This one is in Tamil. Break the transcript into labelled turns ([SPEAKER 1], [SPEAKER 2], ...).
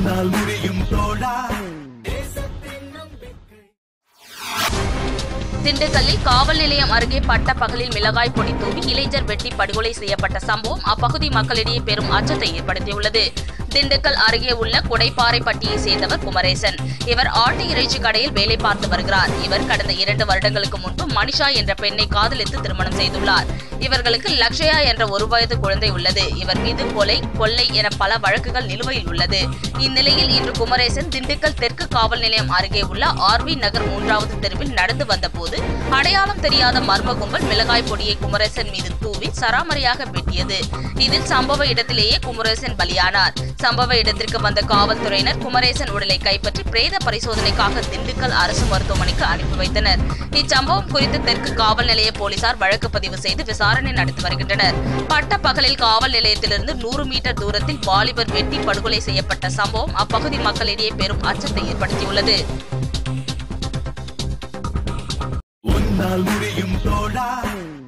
[SPEAKER 1] உன்னால் முடியும் தோழா
[SPEAKER 2] திண்டுக்கல்லில் காவல் நிலையம் அருகே பட்ட பகலில் மிளகாய் பொடி தூவி இளைஞர் வெட்டி படுகொலை செய்யப்பட்ட சம்பவம் அப்பகுதி மக்களிடையே பெரும் அச்சத்தை ஏற்படுத்தியுள்ளது திண்டுக்கல் அருகே உள்ள குடைப்பாறைப்பட்டியை சேர்ந்தவர் குமரேசன் இவர் ஆட்டு இறைச்சி கடையில் வேலை பார்த்து வருகிறார் இவர் கடந்த இரண்டு வருடங்களுக்கு முன்பு மனிஷா என்ற பெண்ணை காதலித்து திருமணம் செய்துள்ளார் இவர்களுக்கு லக்ஷயா என்ற ஒரு வயது குழந்தை உள்ளது இவர் மீது கொலை கொள்ளை என பல வழக்குகள் நிலுவையில் உள்ளது இந்நிலையில் இன்று குமரேசன் திண்டுக்கல் தெற்கு காவல் நிலையம் அருகே உள்ள ஆர்வி நகர் மூன்றாவது தெருவில் நடந்து வந்தபோது அடையாளம் தெரியாத மர்ம கும்பல் மிளகாய் பொடியை குமரேசன் மீது தூவி சராமரியாக வெட்டியது இதில் சம்பவ இடத்திலேயே குமரேசன் பலியானார் சம்பவ இடத்திற்கு வந்த காவல்துறையினர் குமரேசன் உடலை கைப்பற்றி பிரேத பரிசோதனைக்காக திண்டுக்கல் அரசு மருத்துவமனைக்கு அனுப்பி வைத்தனர் இச்சம்பவம் குறித்து தெற்கு காவல் நிலைய போலீசார் வழக்கு பதிவு செய்து விசாரணை நடத்தி வருகின்றனர் பட்ட பகலில் காவல் நிலையத்திலிருந்து நூறு மீட்டர் தூரத்தில் வாலிபர் வெட்டி படுகொலை செய்யப்பட்ட சம்பவம் அப்பகுதி மக்களிடையே பெரும் அச்சத்தை ஏற்படுத்தியுள்ளது
[SPEAKER 1] உன்னால் முடியும் தோழா